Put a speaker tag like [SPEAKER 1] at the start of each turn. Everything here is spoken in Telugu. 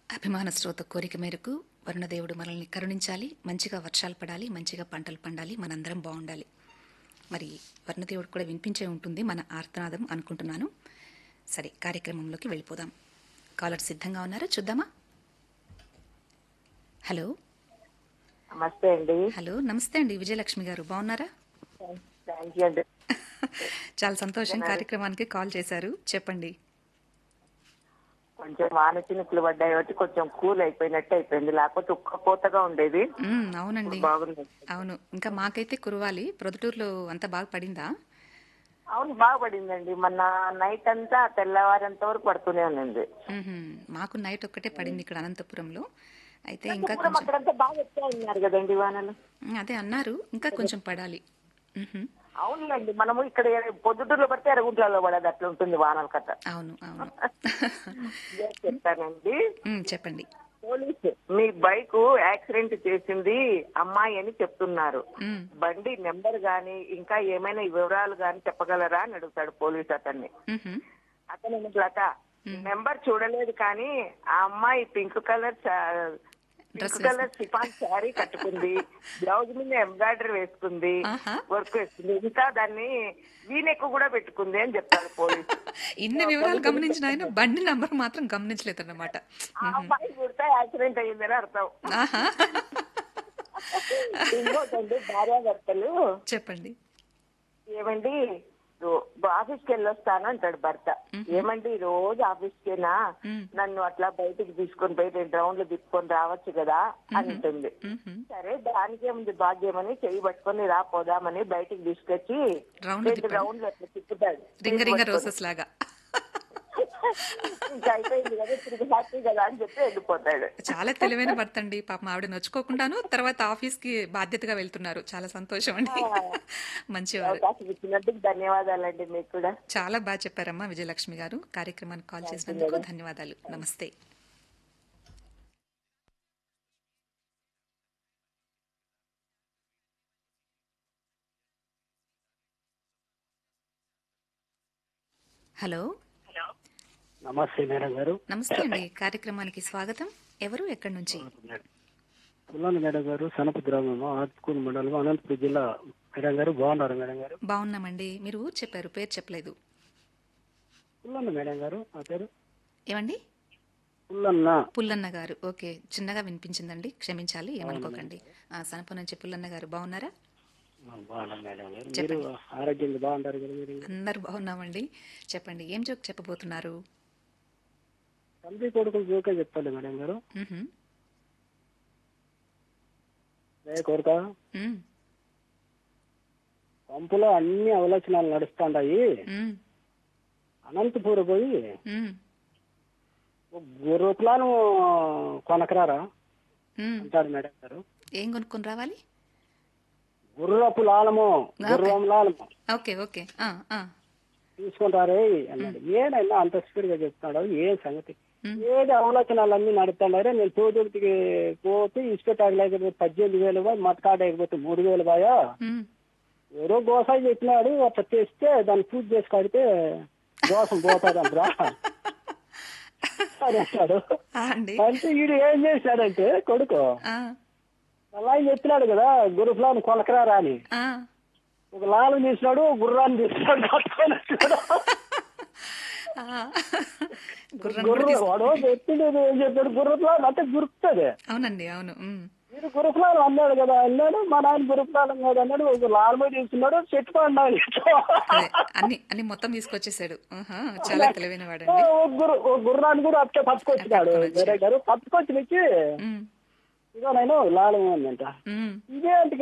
[SPEAKER 1] అభిమాన శ్రోత కోరిక మేరకు వరుణదేవుడు మనల్ని కరుణించాలి మంచిగా వర్షాలు పడాలి మంచిగా పంటలు పండాలి మనందరం బాగుండాలి మరి వర్ణదేవుడు కూడా వినిపించే ఉంటుంది మన ఆర్తనాదం అనుకుంటున్నాను సరే కార్యక్రమంలోకి వెళ్ళిపోదాం కాలర్ సిద్ధంగా ఉన్నారా చూద్దామా హలో
[SPEAKER 2] నమస్తే అండి
[SPEAKER 1] హలో నమస్తే అండి విజయలక్ష్మి గారు బాగున్నారా
[SPEAKER 2] థ్యాంక్ యూ అండి
[SPEAKER 1] చాలా సంతోషం కార్యక్రమానికి కాల్ చేశారు చెప్పండి
[SPEAKER 2] కొంచెం వాన చినుకులు పడ్డాయి కాబట్టి కొంచెం కూల్ అయిపోయినట్టు అయిపోయింది లేకపోతే ఉక్కపోతగా ఉండేది
[SPEAKER 1] మ్మ్, అవునండి
[SPEAKER 2] బాగుంది
[SPEAKER 1] అవును ఇంకా మాకైతే కురవాలి ప్రొద్దుటూరులో అంతా బాగా పడిందా
[SPEAKER 2] అవును బాగా పడిందండి మొన్న నైట్ అంతా తెల్లవారంత వరకు పడుతూనే ఉంది
[SPEAKER 1] మ్మ్హ్మ్. మాకు నైట్ ఒక్కటే పడింది ఇక్కడ అనంతపురంలో అయితే ఇంకా
[SPEAKER 2] ఇప్పుడు
[SPEAKER 1] కొంచెం
[SPEAKER 2] అక్కడంతా బాగా ఎక్కువ ఉన్నారు కదండి వానలు
[SPEAKER 1] మ్, అదే అన్నారు ఇంకా కొంచెం పడాలి మ్మ్హ్మ్.
[SPEAKER 2] అవునులేండి మనము ఇక్కడ పొద్దుటూరులో పడితే ఎరగుంట్లలో పడదు అట్లా ఉంటుంది వానల కథ
[SPEAKER 1] అవును అవును
[SPEAKER 2] ఇదే చెప్తానండి
[SPEAKER 1] మ్, చెప్పండి
[SPEAKER 2] పోలీసు మీ బైక్ యాక్సిడెంట్ చేసింది అమ్మాయి అని చెప్తున్నారు
[SPEAKER 1] మ్,
[SPEAKER 2] బండి నెంబర్ గాని ఇంకా ఏమైనా వివరాలు గాని చెప్పగలరా అని అడుగుతాడు పోలీస్ అతన్ని
[SPEAKER 1] మ్మ్హ్మ్.
[SPEAKER 2] అతను లత నెంబర్ చూడలేదు కానీ ఆ అమ్మాయి pink colour pink
[SPEAKER 1] Dress
[SPEAKER 2] colour chiffon sari కట్టుకుంది బ్లౌజ్ మీద ఎంబ్రాయిడరీ వేసుకుంది
[SPEAKER 1] ఆహా.
[SPEAKER 2] వర్క్ వేసుకుంది ఇంకా దాన్ని వీనెక్కు కూడా పెట్టుకుంది అని చెప్తాడు పోలీసు
[SPEAKER 1] ఇన్ని వివరాలు గమనించిన ఆయన బండి నంబర్ మాత్రం గమనించలేదన్నమాట
[SPEAKER 2] ఆ అమ్మాయి పుడితే యాక్సిడెంట్ అయ్యిందని అర్థం
[SPEAKER 1] ఆహా
[SPEAKER 2] ఇంకోటండి భార్యాభర్తలు
[SPEAKER 1] చెప్పండి
[SPEAKER 2] ఏమండి రో- ఆఫీస్కి వెళ్ళొస్తాను అంటాడు భర్త ఏమండి రోజు ఆఫీస్కేనా
[SPEAKER 1] మ్.
[SPEAKER 2] నన్ను అట్లా బయటికి తీసుకొని పోయి రెండు రౌండ్లు తిప్పుకొని రావచ్చు కదా అని ఉంటుంది
[SPEAKER 1] మ్మ్హ్మ్.
[SPEAKER 2] సరే దానికేముంది భాగ్యమని చెయ్యి పట్టుకొని రా పోదామని బయటికి తీసుకొచ్చి
[SPEAKER 1] రౌండ్లు
[SPEAKER 2] రెండు
[SPEAKER 1] తిప్పాడు.
[SPEAKER 2] రౌండ్లు అట్లా తిప్పుతాడు
[SPEAKER 1] రింగ రింగ రోజెస్ లాగా
[SPEAKER 2] ఇంకా అయిపోయింది కదా తిరిగి హ్యాపీ కదా అని చెప్పి వెళ్ళిపోతాడు
[SPEAKER 1] చాలా తెలివైన భర్త అండి పాపం ఆవిడ నొచ్చుకోకుండాను తర్వాత ఆఫీస్ కి బాధ్యతగా వెళ్తున్నారు చాలా సంతోషం అండి మంచివారు
[SPEAKER 2] అవకాశం ఇచ్చినందుకు ధన్యవాదాలండి మీకు కూడా
[SPEAKER 1] చాలా బాగా చెప్పారమ్మా విజయలక్ష్మి గారు కార్యక్రమానికి కాల్ చేసినందుకు ధన్యవాదాలు నమస్తే హలో
[SPEAKER 3] నమస్తే మేడం గారు
[SPEAKER 1] నమస్తే అండి కార్యక్రమానికి స్వాగతం ఎవరు ఎక్కడి నుంచి
[SPEAKER 3] పుల్లాని మేడం గారు సనప గ్రామం ఆత్కూరు మండలం అనంతపురం జిల్లా మేడం గారు బాగున్నారు మేడం గారు
[SPEAKER 1] బాగున్నామండి మీరు ఊరు చెప్పారు పేరు చెప్పలేదు
[SPEAKER 3] పుల్లన్న మేడం గారు ఆ పేరు
[SPEAKER 1] ఏమండి
[SPEAKER 3] పుల్లన్న
[SPEAKER 1] పుల్లన్న గారు ఓకే చిన్నగా వినిపించిందండి క్షమించాలి ఏమనుకోకండి ఆ, సనప నుంచి పుల్లన్న గారు బాగున్నారా
[SPEAKER 3] ఆ, బాగున్నాను మేడం గారు మీరు ఆరోగ్యంగా బాగుంటారు కదా మీరు
[SPEAKER 1] అందరు బాగున్నామండి చెప్పండి ఏం జోక్ చెప్పబోతున్నారు
[SPEAKER 3] తండ్రి కొడుకులు జోకే చెప్పాలి మేడం గారు
[SPEAKER 1] మ్హూ.
[SPEAKER 3] రే కొడుక
[SPEAKER 1] మ్,
[SPEAKER 3] పంపులో అన్ని అవలోచనాలు నడుస్తాయి
[SPEAKER 1] మ్,
[SPEAKER 3] అనంతపురం పోయి
[SPEAKER 1] మ్,
[SPEAKER 3] గుర్రపులాను కొనకరారా
[SPEAKER 1] మ్.
[SPEAKER 3] అంటారు మేడం గారు
[SPEAKER 1] ఏం కొనుక్కొని రావాలి
[SPEAKER 3] గుర్రపు లాలము గుర్రం లాలము
[SPEAKER 1] ఓకే ఓకే ఆ, ఆ.
[SPEAKER 3] తీసుకుంటారే అన్నాడు ఏడైనా అంత స్పీడ్ గా చెప్తున్నాడు ఏం సంగతి
[SPEAKER 1] మ్.
[SPEAKER 3] ఏది ఆలోచనలు అన్ని నడుతున్నారే నేను తోదుడికి పోతే ఇసుపెట్టాక లేకపోతే పద్దెనిమిది వేలు బాయ్ మతకాడ లేకపోతే మూడు వేలు బాయా
[SPEAKER 1] మ్.
[SPEAKER 3] ఎవరో గోసాయి చెప్పినాడు అట్లా తెస్తే దాన్ని పూజ చేసి కడితే దోషం పోతుంది అంటారా సరే అంటాడు
[SPEAKER 1] ఆ అండి
[SPEAKER 3] అంటే వీడు ఏం చేశాడంటే కొడుకు
[SPEAKER 1] ఆ,
[SPEAKER 3] అలా చెప్పినాడు కదా గురుఫ్లాన్ కొలకరారా అని
[SPEAKER 1] ఆ.
[SPEAKER 3] ఒక లాలు తీసినాడు గుర్రాన్ని తీసినాడు కట్టుకొని వచ్చాడు.
[SPEAKER 1] ఆ. గుర్రం కూడా
[SPEAKER 3] గుర్రం
[SPEAKER 1] తీసు-
[SPEAKER 3] వాడు చెప్పింది ఏం చెప్పాడు గుర్రపులాలు అంటే గుర్తుంది
[SPEAKER 1] అవునండి అవును మ్.
[SPEAKER 3] మీరు గురుకులాలు అన్నాడు కదా అన్నాడు మా నాయన గురుకులాలం కదా అన్నాడు ఒక లాల్మో తీసుకున్నాడు చెట్టు అన్నాడు
[SPEAKER 1] అదే అన్ని అన్ని మొత్తం తీసుకొచ్చేసాడు ఆహా, చాలా తెలివైన వాడండి
[SPEAKER 3] ఓ గుర్ర ఓ గుర్రాన్ని కూడా అట్టే పట్టుకొచ్చినాడు వేరే గారు పట్టుకొచ్చి వచ్చి
[SPEAKER 1] మ్,
[SPEAKER 3] ఇదో నేను లాలం అందంట
[SPEAKER 1] మ్.
[SPEAKER 3] ఇదేంటి